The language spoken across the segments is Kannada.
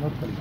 ನೋಡ್ಕೊಳ್ಳಿ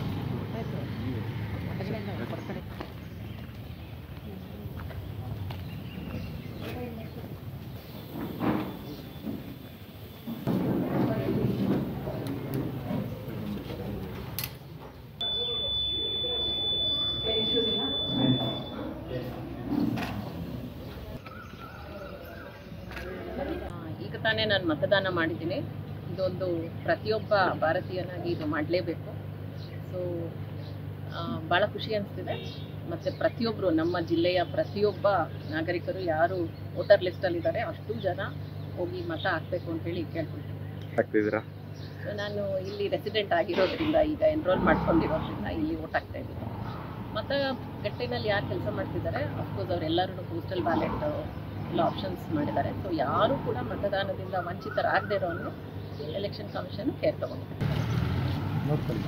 ಆ, ಈಗ ತಾನೇ ನಾನು ಮತದಾನ ಮಾಡಿದ್ದೀನಿ ಇದೊಂದು ಪ್ರತಿಯೊಬ್ಬ ಭಾರತೀಯನಾಗಿ ಇದು ಮಾಡಲೇಬೇಕು ಸೊ ಭಾಳ ಖುಷಿ ಅನಿಸ್ತಿದೆ ಮತ್ತು ಪ್ರತಿಯೊಬ್ಬರು ನಮ್ಮ ಜಿಲ್ಲೆಯ ಪ್ರತಿಯೊಬ್ಬ ನಾಗರಿಕರು ಯಾರು ವೋಟರ್ ಲಿಸ್ಟಲ್ಲಿದ್ದಾರೆ ಅಷ್ಟು ಜನ ಹೋಗಿ ಮತ ಹಾಕಬೇಕು ಅಂತೇಳಿ ಕೇಳ್ಕೊಳ್ತೀನಿ ಹಾಕ್ತಿದ್ದೀರಾ ಸೊ ನಾನು ಇಲ್ಲಿ ರೆಸಿಡೆಂಟ್ ಆಗಿರೋದ್ರಿಂದ ಈಗ ಎನ್ರೋಲ್ ಮಾಡ್ಕೊಂಡಿರೋದ್ರಿಂದ ಇಲ್ಲಿ ವೋಟ್ ಹಾಕ್ತಾ ಇದ್ದೀನಿ ಮತ್ತು ಗಟ್ಟಿನಲ್ಲಿ ಯಾರು ಕೆಲಸ ಮಾಡ್ತಿದ್ದಾರೆ ಅಫ್ಕೋರ್ಸ್ ಅವರೆಲ್ಲರೂ ಪೋಸ್ಟಲ್ ಬ್ಯಾಲೆಟ್ ಎಲ್ಲ ಆಪ್ಷನ್ಸ್ ಮಾಡಿದ್ದಾರೆ ಸೊ ಯಾರು ಕೂಡ ಮತದಾನದಿಂದ ವಂಚಿತರಾಗದೇ ಇರೋನು ಎಲೆಕ್ಷನ್ ಕಮಿಷನ್ ಕೇರ್ ತಗೊಂಡಿದೆ ನೋಡ್ಕೊಳ್ಳಿ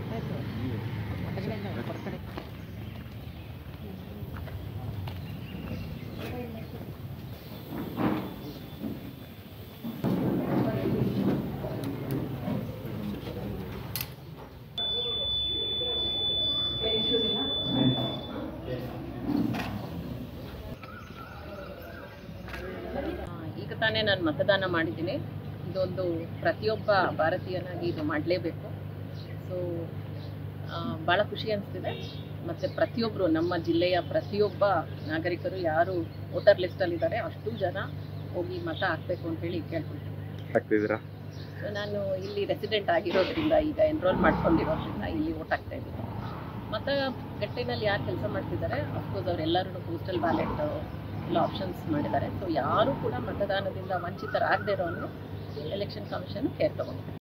ಆ, ಈಗ ತಾನೇ ನಾನು ಮತದಾನ ಮಾಡಿದ್ದೀನಿ ಇದೊಂದು ಪ್ರತಿಯೊಬ್ಬ ಭಾರತೀಯನಾಗಿ ಇದು ಮಾಡಲೇಬೇಕು ಸೊ ಭಾಳ ಖುಷಿ ಅನಿಸ್ತಿದೆ ಮತ್ತು ಪ್ರತಿಯೊಬ್ಬರು ನಮ್ಮ ಜಿಲ್ಲೆಯ ಪ್ರತಿಯೊಬ್ಬ ನಾಗರಿಕರು ಯಾರು ವೋಟರ್ ಲಿಸ್ಟಲ್ಲಿದ್ದಾರೆ ಅಷ್ಟು ಜನ ಹೋಗಿ ಮತ ಹಾಕಬೇಕು ಅಂತೇಳಿ ಕೇಳ್ಕೊಳ್ತೀನಿ ಹಾಕ್ತಿದ್ದೀರಾ ಸೊ ನಾನು ಇಲ್ಲಿ ರೆಸಿಡೆಂಟ್ ಆಗಿರೋದ್ರಿಂದ ಈಗ ಎನ್ರೋಲ್ ಮಾಡ್ಕೊಂಡಿರೋದ್ರಿಂದ ಇಲ್ಲಿ ವೋಟ್ ಹಾಕ್ತಾ ಇದ್ದೀನಿ ಮತ್ತು ಗಟ್ಟಿನಲ್ಲಿ ಯಾರು ಕೆಲಸ ಮಾಡ್ತಿದ್ದಾರೆ ಅಫ್ಕೋರ್ಸ್ ಅವರೆಲ್ಲರೂ ಪೋಸ್ಟಲ್ ಬ್ಯಾಲೆಟ್ ಎಲ್ಲ ಆಪ್ಷನ್ಸ್ ಮಾಡಿದ್ದಾರೆ ಸೊ ಯಾರು ಕೂಡ ಮತದಾನದಿಂದ ವಂಚಿತರಾಗದೇ ಇರೋನು ಎಲೆಕ್ಷನ್ ಕಮಿಷನ್ ಕೇರ್ ತಗೊಂಡಿದೆ